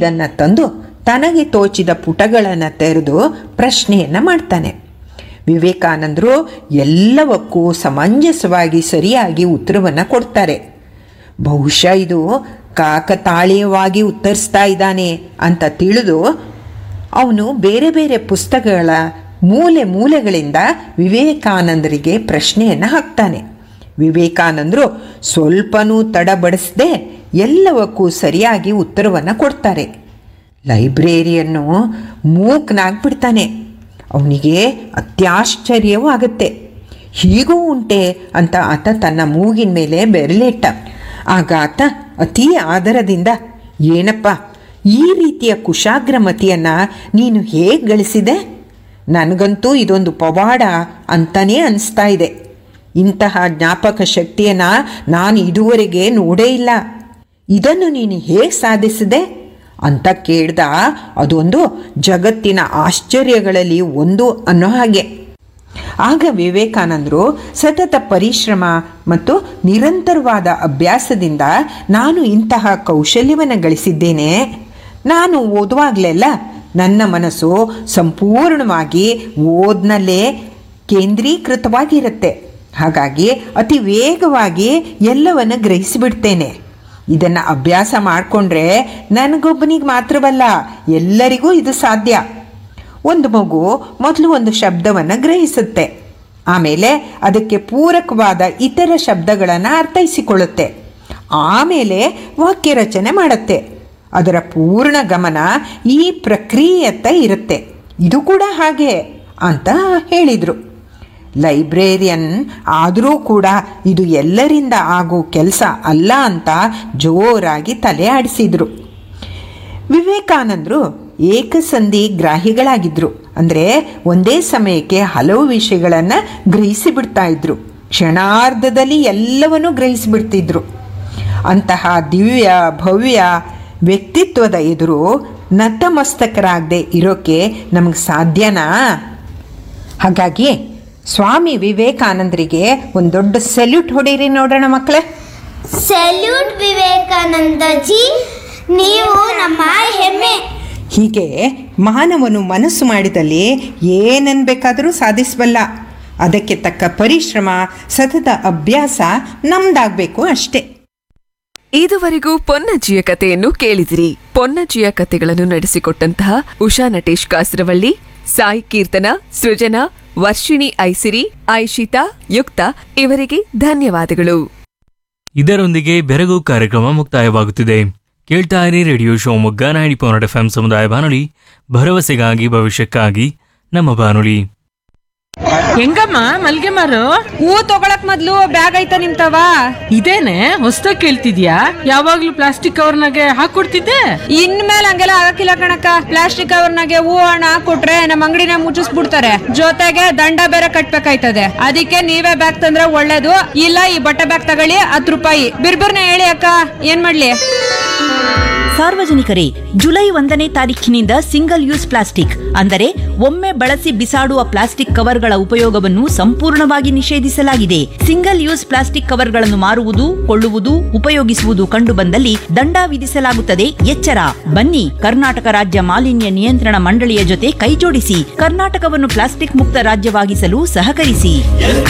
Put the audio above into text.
ಇದನ್ನು ತಂದು ತನಗೆ ತೋಚಿದ ಪುಟಗಳನ್ನು ತೆರೆದು ಪ್ರಶ್ನೆಯನ್ನು ಮಾಡ್ತಾನೆ ವಿವೇಕಾನಂದರು ಎಲ್ಲವಕ್ಕೂ ಸಮಂಜಸವಾಗಿ ಸರಿಯಾಗಿ ಉತ್ತರವನ್ನು ಕೊಡ್ತಾರೆ ಬಹುಶಃ ಇದು ಕಾಕತಾಳೀಯವಾಗಿ ಉತ್ತರಿಸ್ತಾ ಇದ್ದಾನೆ ಅಂತ ತಿಳಿದು ಅವನು ಬೇರೆ ಬೇರೆ ಪುಸ್ತಕಗಳ ಮೂಲೆ ಮೂಲೆಗಳಿಂದ ವಿವೇಕಾನಂದರಿಗೆ ಪ್ರಶ್ನೆಯನ್ನು ಹಾಕ್ತಾನೆ ವಿವೇಕಾನಂದರು ಸ್ವಲ್ಪನೂ ತಡಬಡಿಸದೆ ಎಲ್ಲವಕ್ಕೂ ಸರಿಯಾಗಿ ಉತ್ತರವನ್ನು ಕೊಡ್ತಾರೆ ಲೈಬ್ರೇರಿಯನ್ನು ಮೂಕನಾಗ್ಬಿಡ್ತಾನೆ ಅವನಿಗೆ ಅತ್ಯಾಶ್ಚರ್ಯವೂ ಆಗುತ್ತೆ ಹೀಗೂ ಉಂಟೆ ಅಂತ ಆತ ತನ್ನ ಮೂಗಿನ ಮೇಲೆ ಬೆರಳಿಟ್ಟ ಆಗ ಆತ ಅತೀ ಆದರದಿಂದ ಏನಪ್ಪ ಈ ರೀತಿಯ ಕುಶಾಗ್ರಮತಿಯನ್ನು ನೀನು ಹೇಗೆ ಗಳಿಸಿದೆ ನನಗಂತೂ ಇದೊಂದು ಪವಾಡ ಅಂತಲೇ ಅನಿಸ್ತಾ ಇದೆ ಇಂತಹ ಜ್ಞಾಪಕ ಶಕ್ತಿಯನ್ನು ನಾನು ಇದುವರೆಗೆ ನೋಡೇ ಇಲ್ಲ ಇದನ್ನು ನೀನು ಹೇಗೆ ಸಾಧಿಸಿದೆ ಅಂತ ಕೇಳ್ದ ಅದೊಂದು ಜಗತ್ತಿನ ಆಶ್ಚರ್ಯಗಳಲ್ಲಿ ಒಂದು ಅನ್ನೋ ಹಾಗೆ ಆಗ ವಿವೇಕಾನಂದರು ಸತತ ಪರಿಶ್ರಮ ಮತ್ತು ನಿರಂತರವಾದ ಅಭ್ಯಾಸದಿಂದ ನಾನು ಇಂತಹ ಕೌಶಲ್ಯವನ್ನು ಗಳಿಸಿದ್ದೇನೆ ನಾನು ಓದುವಾಗಲೆಲ್ಲ ನನ್ನ ಮನಸ್ಸು ಸಂಪೂರ್ಣವಾಗಿ ಓದ್ನಲ್ಲೇ ಕೇಂದ್ರೀಕೃತವಾಗಿರುತ್ತೆ ಹಾಗಾಗಿ ಅತಿ ವೇಗವಾಗಿ ಎಲ್ಲವನ್ನು ಗ್ರಹಿಸಿಬಿಡ್ತೇನೆ ಇದನ್ನು ಅಭ್ಯಾಸ ಮಾಡಿಕೊಂಡ್ರೆ ನನಗೊಬ್ಬನಿಗೆ ಮಾತ್ರವಲ್ಲ ಎಲ್ಲರಿಗೂ ಇದು ಸಾಧ್ಯ ಒಂದು ಮಗು ಮೊದಲು ಒಂದು ಶಬ್ದವನ್ನು ಗ್ರಹಿಸುತ್ತೆ ಆಮೇಲೆ ಅದಕ್ಕೆ ಪೂರಕವಾದ ಇತರ ಶಬ್ದಗಳನ್ನು ಅರ್ಥೈಸಿಕೊಳ್ಳುತ್ತೆ ಆಮೇಲೆ ವಾಕ್ಯ ರಚನೆ ಮಾಡುತ್ತೆ ಅದರ ಪೂರ್ಣ ಗಮನ ಈ ಪ್ರಕ್ರಿಯೆಯತ್ತ ಇರುತ್ತೆ ಇದು ಕೂಡ ಹಾಗೆ ಅಂತ ಹೇಳಿದರು ಲೈಬ್ರೇರಿಯನ್ ಆದರೂ ಕೂಡ ಇದು ಎಲ್ಲರಿಂದ ಆಗೋ ಕೆಲಸ ಅಲ್ಲ ಅಂತ ಜೋರಾಗಿ ತಲೆ ಆಡಿಸಿದರು ವಿವೇಕಾನಂದರು ಏಕಸಂಧಿ ಗ್ರಾಹಿಗಳಾಗಿದ್ದರು ಅಂದರೆ ಒಂದೇ ಸಮಯಕ್ಕೆ ಹಲವು ವಿಷಯಗಳನ್ನು ಗ್ರಹಿಸಿಬಿಡ್ತಾ ಇದ್ರು ಕ್ಷಣಾರ್ಧದಲ್ಲಿ ಎಲ್ಲವನ್ನೂ ಗ್ರಹಿಸಿಬಿಡ್ತಿದ್ರು ಅಂತಹ ದಿವ್ಯ ಭವ್ಯ ವ್ಯಕ್ತಿತ್ವದ ಎದುರು ನತಮಸ್ತಕರಾಗದೆ ಇರೋಕ್ಕೆ ನಮಗೆ ಸಾಧ್ಯನಾ ಹಾಗಾಗಿ ಸ್ವಾಮಿ ವಿವೇಕಾನಂದರಿಗೆ ಒಂದು ದೊಡ್ಡ ಸೆಲ್ಯೂಟ್ ಹೊಡೀರಿ ನೋಡೋಣ ಮಕ್ಕಳೇ ಸೆಲ್ಯೂಟ್ ವಿವೇಕಾನಂದ ಜಿ ನೀವು ನಮ್ಮ ಹೆಮ್ಮೆ ಹೀಗೆ ಮಾನವನು ಮನಸ್ಸು ಮಾಡಿದಲ್ಲಿ ಏನನ್ನು ಬೇಕಾದರೂ ಸಾಧಿಸಬಲ್ಲ ಅದಕ್ಕೆ ತಕ್ಕ ಪರಿಶ್ರಮ ಸತತ ಅಭ್ಯಾಸ ನಮ್ದಾಗಬೇಕು ಅಷ್ಟೇ ಇದುವರೆಗೂ ಪೊನ್ನಜ್ಜಿಯ ಕಥೆಯನ್ನು ಕೇಳಿದಿರಿ ಪೊನ್ನಜ್ಜಿಯ ಕಥೆಗಳನ್ನು ನಡೆಸಿಕೊಟ್ಟಂತಹ ಉಷಾ ನಟೇಶ್ ಕಾಸರವಳ್ಳಿ ಸಾಯಿ ಕೀರ್ತನ ಸೃಜನಾ ವರ್ಷಿಣಿ ಐಸಿರಿ ಐಶಿತಾ ಯುಕ್ತ ಇವರಿಗೆ ಧನ್ಯವಾದಗಳು ಇದರೊಂದಿಗೆ ಬೆರಗು ಕಾರ್ಯಕ್ರಮ ಮುಕ್ತಾಯವಾಗುತ್ತಿದೆ ಕೇಳ್ತಾ ಇರಿ radio Shivamogga ninety point F ಸಮುದಾಯ ಬಾನುಲಿ ಭರವಸೆಗಾಗಿ ಭವಿಷ್ಯಕ್ಕಾಗಿ ನಮ್ಮ ಬಾನುಲಿ ಹೆಂಗಮ್ಮ ಮಲ್ಗೆ ಮಾರು ಹೂ ತಗೊಳಕ್ ಮೊದ್ಲು ಬ್ಯಾಗ್ ಐತ ನಿಮ್ತವ ಇದೇನೆ ಹೊಸ್ದಾಗ್ ಕೇಳ್ತಿದ್ಯಾ ಯಾವಾಗ್ಲೂ ಪ್ಲಾಸ್ಟಿಕ್ ಕವರ್ನಾಗೆ ಹಾಕೊಡ್ತಿದ್ದೆ ಇನ್ಮೇಲೆ ಹಂಗೆಲ್ಲ ಆಗಕ್ಕಿಲ್ಲ ಕಣಕ್ಕ ಪ್ಲಾಸ್ಟಿಕ್ ಕವರ್ನಾಗೆ ಹೂ ಹಣ ಕೊಟ್ರೆ ನಮ್ಮ ಅಂಗಡಿನ ಮುಚ್ಚಿಸ್ಬಿಡ್ತಾರೆ ಜೊತೆಗೆ ದಂಡ ಬೇರೆ ಕಟ್ಬೇಕಾಯ್ತದೆ ಅದಕ್ಕೆ ನೀವೇ ಬ್ಯಾಗ್ ತಂದ್ರೆ ಒಳ್ಳೇದು ಇಲ್ಲ ಈ ಬಟ್ಟೆ ಬ್ಯಾಗ್ ತಗೊಳ್ಳಿ ಹತ್ತು ರೂಪಾಯಿ ಬಿರ್ಬಿರ್ನ ಹೇಳಿ ಅಕ್ಕ ಏನ್ ಮಾಡ್ಲಿ ಸಾರ್ವಜನಿಕರೇ ಜುಲೈ ಒಂದನೇ ತಾರೀಖಿನಿಂದ ಸಿಂಗಲ್ ಯೂಸ್ ಪ್ಲಾಸ್ಟಿಕ್ ಅಂದರೆ ಒಮ್ಮೆ ಬಳಸಿ ಬಿಸಾಡುವ ಪ್ಲಾಸ್ಟಿಕ್ ಕವರ್ಗಳ ಉಪಯೋಗವನ್ನು ಸಂಪೂರ್ಣವಾಗಿ ನಿಷೇಧಿಸಲಾಗಿದೆ ಸಿಂಗಲ್ ಯೂಸ್ ಪ್ಲಾಸ್ಟಿಕ್ ಕವರ್ಗಳನ್ನು ಮಾರುವುದು ಕೊಳ್ಳುವುದು ಉಪಯೋಗಿಸುವುದು ಕಂಡುಬಂದಲ್ಲಿ ದಂಡ ವಿಧಿಸಲಾಗುತ್ತದೆ ಎಚ್ಚರ ಬನ್ನಿ ಕರ್ನಾಟಕ ರಾಜ್ಯ ಮಾಲಿನ್ಯ ನಿಯಂತ್ರಣ ಮಂಡಳಿಯ ಜೊತೆ ಕೈಜೋಡಿಸಿ ಕರ್ನಾಟಕವನ್ನು ಪ್ಲಾಸ್ಟಿಕ್ ಮುಕ್ತ ರಾಜ್ಯವಾಗಿಸಲು ಸಹಕರಿಸಿ